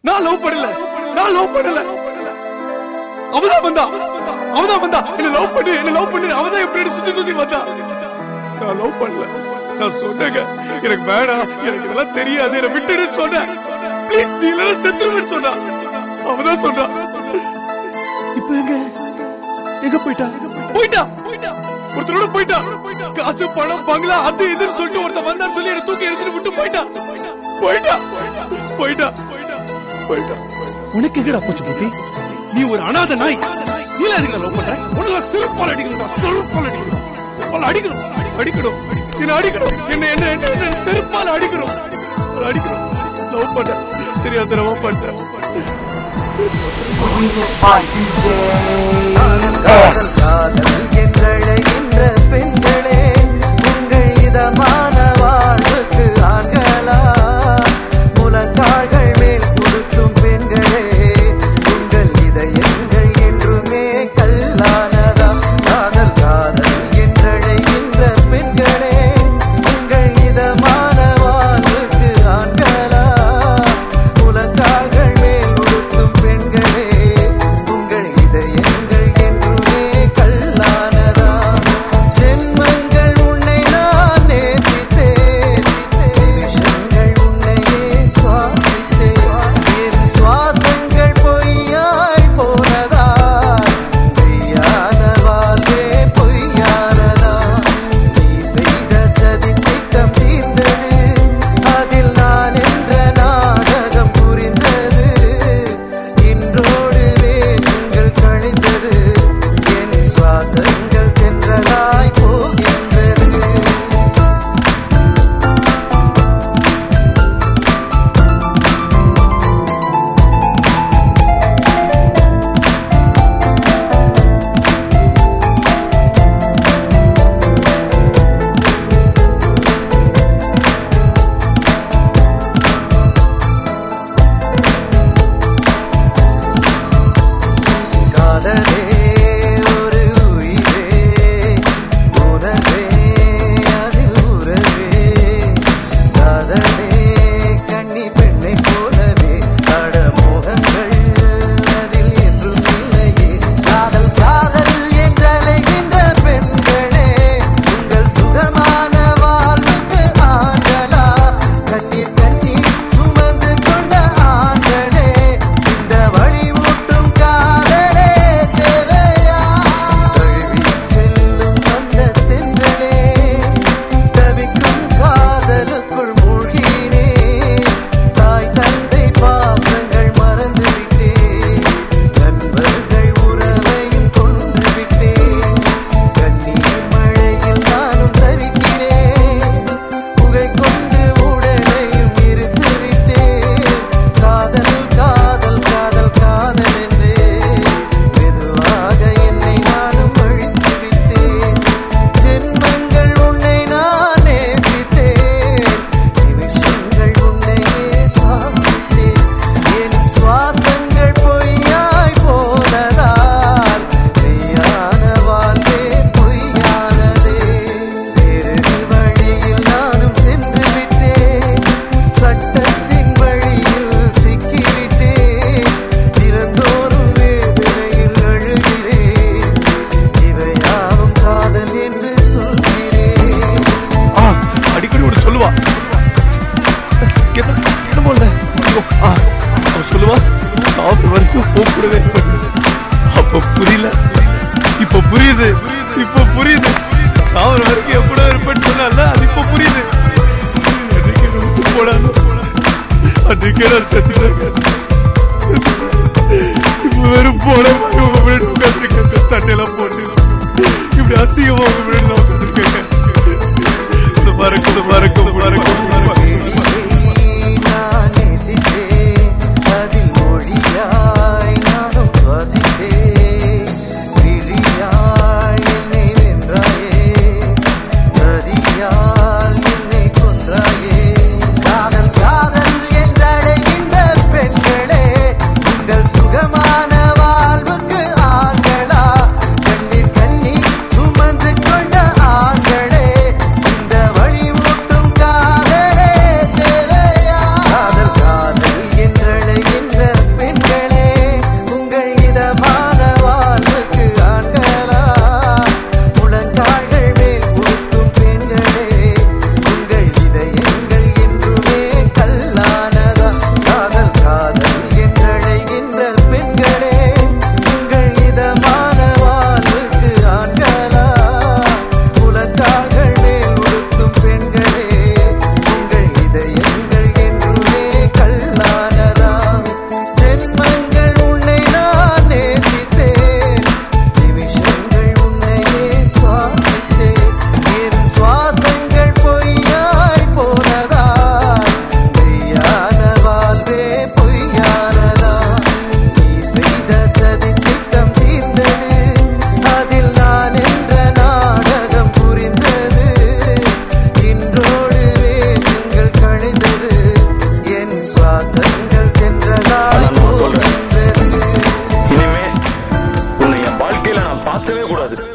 நான் லவ் பண்ணல நான் லவ் பண்ணல அவதான் வந்தா அவதான் வந்தா என்ன லவ் பண்ணு என்ன லவ் பண்ணு அவதான் எப்படி சுத்தி சுத்தி வந்தா நான் லவ் பண்ணல நான் சொன்னேங்க எனக்கு வேணாம் எனக்கு இதெல்லாம் தெரியாது என்ன விட்டுடுன்னு சொன்னேன் ப்ளீஸ் நீ இல்லைன்னா செத்துருவேன்னு சொன்னா அவதான் சொன்னா இப்ப எங்க எங்க போயிட்டா போயிட்டா ஒருத்தரோட போயிட்டா காசு பணம் பங்களா அது இதுன்னு சொல்லிட்டு ஒருத்தன் வந்தான்னு சொல்லி என்ன தூக்கி எடுத்துட்டு விட்டு போயிட்டா போயிட்டா போயிட்டா போயிட்டா உனக்கு எங்கடா போச்சு புத்தி நீ ஒரு அனாதை நாய் நீல எதுக்கு லவ் பண்ற உனக்கு சிறப்பால் அடிக்கணும்டா சிறப்பால் அடிக்கணும் சிறப்பால் அடிக்கணும் அடிக்கணும் என்ன அடிக்கணும் என்ன என்ன என்ன என்ன செருப்பால் அடிக்கணும் சிறப்பால் அடிக்கணும் லவ் பண்ண தெரியாதனமா பண்ணேன் காதல் என்றழைகின்ற பெண்களே உங்கள் இதமான வாழ்வுக்கு ஆண்களா முழங்கால்கள் மேல் கொடுக்கும் பெண்களே உங்கள் இதயங்கள் என்றுமே கல்லானதா காதல் காதல் என்றழைகின்ற பெண்களே உங்கள் இதமான வாழ்வுக்கு ஆண்களா முழங்கால்கள் மேல் கொடுக்கும் பெண்களே உங்கள் இதயங்கள் என்றுமே கல்லானதா ஜென்மங்கள் உன்னை நான் நேசித்தேன் நிமிஷங்கள் உன்னையே சுவாசித்தேன் என் சுவாசங்கள் பொய்யாய் போனதா மெய்யான வாழ்வே பொய்யானதா நீ செய்த சதி திட்டம் தீர்ந்தது அதில் நான் என்ற நாடகம் புரிந்தது இன்றோடு வேஷங்கள் கழிந்தது என் சுவாசங்கள் தென்றலாய் போகின்றது காதலே ஒரு உயிரே உணர்வே அதில் உறவே காதலே கண்ணி பெண்ணை போலவே அடமோகங்கள் அதில் என்றும் இல்லையே காதல் காதல் என்றழைகின்ற பெண்களே உங்கள் சுகமான வாழ்வுக்கு ஆண்களா கண்ணீர் கண்ணீர் சுமந்து கொண்ட ஆண்களே இந்த வழி ஊட்டும் காதலே தேவையா தழுவி செல்லும் அந்த தென்றலே தவிக்கும் காதலுக்குள் மூழ்கினே தாய் தந்தை பாசங்கள் மறந்து விட்டேன் நண்பர்கள் உறவையும் கொண்டு விட்டேன் கண்ணீர் மழையில் நானும் தவிக்கிறேன் புகை கொண்டு உடலையும் இருத்து விட்டேன் காதல் காதல் காதல் காதல் என்றே மெதுவாக என்னை நானும் அழித்து விட்டேன் ஜென்மங்கள் உன்னை நான் நேசித்தேன் நிமிஷங்கள் உன்னையே சுவாசித்தேன் என் சுவாசங்கள் பொய்யாய் போனதால் மெய்யான வாழ்வே பொய்யானதே வேறு வழியில் நானும் சென்று விட்டேன் சட்டத்தின் வழியில் சிக்கிவிட்டேன் திறந்தோறும் வேதனையில் அழுகிறேன் இவையாவும் காதல் என்று சொல்கிறேன் ஆ அடிக்கடி ஒரு சொல்லுவா என்ன- என்னமோ இல்ல ஐயோ, ஆ, அவ சொல்லுவா சாப்பிட வரைக்கும் கூப்பிடவே அப்ப புரியல இப்ப புரியுது இப்ப புரியுது சாவர வரைக்கும் எப்பட இருப்பேன்னு சொன்னால அது இப்ப புரியுது அன்னைக்கு என்ன விட்டு போடாது அன்னைக்கு நான் செத்துட்டேன் இப்ப வெறும் போட மாதிரி உங்க முன்னாடி உட்காந்துருக்கேன் சட்டையெல்லாம் போட்டு இப்படி அசிங்கமா உங்க முன்னாடி நான் உட்காந்துருக்கேன் மறக்கணும் மறக்கணும் மறக்கணும் நான் நேசித்தேன் அதில் மொழியாய் நானும் சுவாசித்தேன் விழியாய் என்னை வென்றாயே சதியால் என்னை கொன்றாயே காதல் காதல் என்றழைகின்ற பெண்களே உங்கள் சுகமான வாழ்வுக்கு ஆண்களா கண்ணீர் கண்ணீர் சுமந்து கொண்ட ஆண்களே இந்த வழி ஊட்டும் மாத்தவே கூடாது